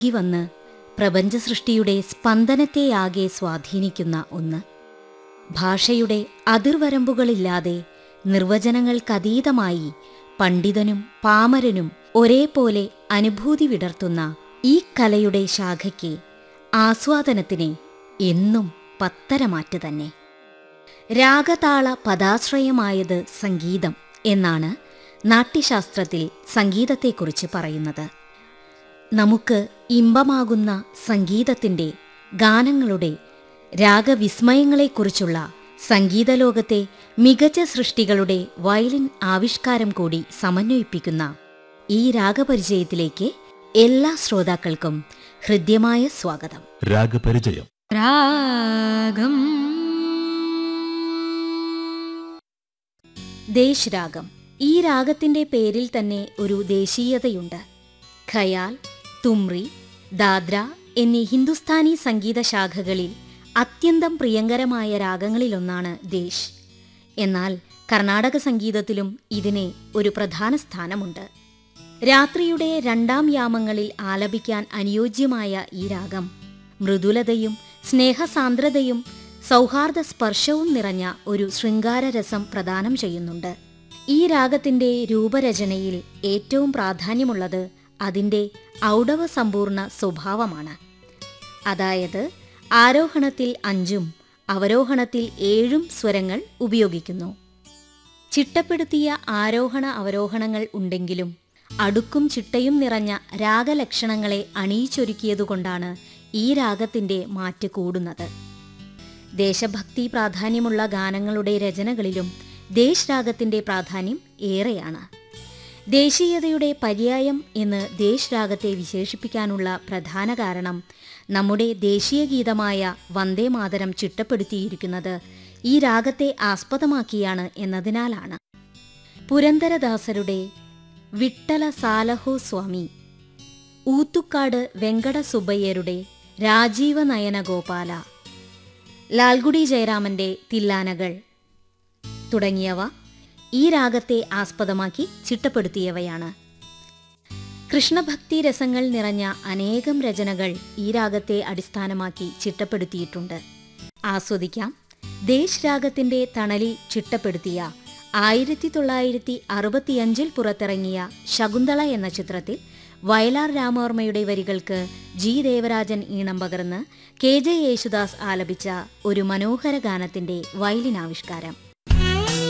ഒഴുകി വന്ന് പ്രപഞ്ച സൃഷ്ടിയുടെ സ്പന്ദനത്തെയാകെ സ്വാധീനിക്കുന്ന ഒന്ന് ഭാഷയുടെ അതിർവരമ്പുകളില്ലാതെ നിർവചനങ്ങൾക്കതീതമായി പണ്ഡിതനും പാമരനും ഒരേപോലെ അനുഭൂതി വിടർത്തുന്ന ഈ കലയുടെ ശാഖയ്ക്ക് ആസ്വാദനത്തിന് എന്നും പത്തരമാറ്റ് തന്നെ രാഗതാള പദാശ്രയമായത് സംഗീതം എന്നാണ് നാട്യശാസ്ത്രത്തിൽ സംഗീതത്തെക്കുറിച്ച് പറയുന്നത് നമുക്ക് ഇമ്പമാകുന്ന സംഗീതത്തിൻ്റെ ഗാനങ്ങളുടെ രാഗവിസ്മയങ്ങളെക്കുറിച്ചുള്ള സംഗീതലോകത്തെ മികച്ച സൃഷ്ടികളുടെ വയലിൻ ആവിഷ്കാരം കൂടി സമന്വയിപ്പിക്കുന്ന ഈ രാഗപരിചയത്തിലേക്ക് എല്ലാ ശ്രോതാക്കൾക്കും ഹൃദ്യമായ സ്വാഗതം രാഗപരിചയം രാഗം ദേശ് രാഗം ഈ രാഗത്തിന്റെ പേരിൽ തന്നെ ഒരു ദേശീയതയുണ്ട് ഖയാൽ തുമ്രി ദാദ്ര എന്നീ ഹിന്ദുസ്ഥാനി സംഗീത ശാഖകളിൽ അത്യന്തം പ്രിയങ്കരമായ രാഗങ്ങളിലൊന്നാണ് ദേശ് എന്നാൽ കർണാടക സംഗീതത്തിലും ഇതിന് ഒരു പ്രധാന സ്ഥാനമുണ്ട് രാത്രിയുടെ രണ്ടാം യാമങ്ങളിൽ ആലപിക്കാൻ അനുയോജ്യമായ ഈ രാഗം മൃദുലതയും സ്നേഹസാന്ദ്രതയും സൗഹാർദ്ദ സ്പർശവും നിറഞ്ഞ ഒരു ശൃംഗാരരസം പ്രദാനം ചെയ്യുന്നുണ്ട് ഈ രാഗത്തിന്റെ രൂപരചനയിൽ ഏറ്റവും പ്രാധാന്യമുള്ളത് അതിന്റെ ഔഡവ സമ്പൂർണ്ണ സ്വഭാവമാണ് അതായത് ആരോഹണത്തിൽ അഞ്ചും അവരോഹണത്തിൽ ഏഴും സ്വരങ്ങൾ ഉപയോഗിക്കുന്നു ചിട്ടപ്പെടുത്തിയ ആരോഹണ അവരോഹണങ്ങൾ ഉണ്ടെങ്കിലും അടുക്കും ചിട്ടയും നിറഞ്ഞ രാഗലക്ഷണങ്ങളെ അണിയിച്ചൊരുക്കിയതുകൊണ്ടാണ് ഈ രാഗത്തിന്റെ മാറ്റ് കൂടുന്നത് ദേശഭക്തി പ്രാധാന്യമുള്ള ഗാനങ്ങളുടെ രചനകളിലും ദേശ് രാഗത്തിന്റെ പ്രാധാന്യം ഏറെയാണ് ദേശീയതയുടെ പര്യായം എന്ന് ദേശ് രാഗത്തെ വിശേഷിപ്പിക്കാനുള്ള പ്രധാന കാരണം നമ്മുടെ ദേശീയ ഗീതമായ വന്ദേ മാതരം ചിട്ടപ്പെടുത്തിയിരിക്കുന്നത് ഈ രാഗത്തെ ആസ്പദമാക്കിയാണ് എന്നതിനാലാണ് പുരന്ദരദാസരുടെ വിട്ടല സാലഹോ സ്വാമി ഊത്തുക്കാട് വെങ്കട സുബ്ബയ്യരുടെ രാജീവ നയന ഗോപാല ലാൽഗുഡി ജയരാമന്റെ തില്ലാനകൾ തുടങ്ങിയവ ഈ രാഗത്തെ ആസ്പദമാക്കി ചിട്ടപ്പെടുത്തിയവയാണ് കൃഷ്ണഭക്തി രസങ്ങൾ നിറഞ്ഞ അനേകം രചനകൾ ഈ രാഗത്തെ അടിസ്ഥാനമാക്കി ചിട്ടപ്പെടുത്തിയിട്ടുണ്ട് ആസ്വദിക്കാം ദേശ് രാഗത്തിന്റെ തണലിൽ ചിട്ടപ്പെടുത്തിയ ആയിരത്തി തൊള്ളായിരത്തി അറുപത്തിയഞ്ചിൽ പുറത്തിറങ്ങിയ ശകുന്തള എന്ന ചിത്രത്തിൽ വയലാർ രാമവർമ്മയുടെ വരികൾക്ക് ജി ദേവരാജൻ ഈണം പകർന്ന് കെ ജെ യേശുദാസ് ആലപിച്ച ഒരു മനോഹര ഗാനത്തിന്റെ വയലിനാവിഷ്കാരം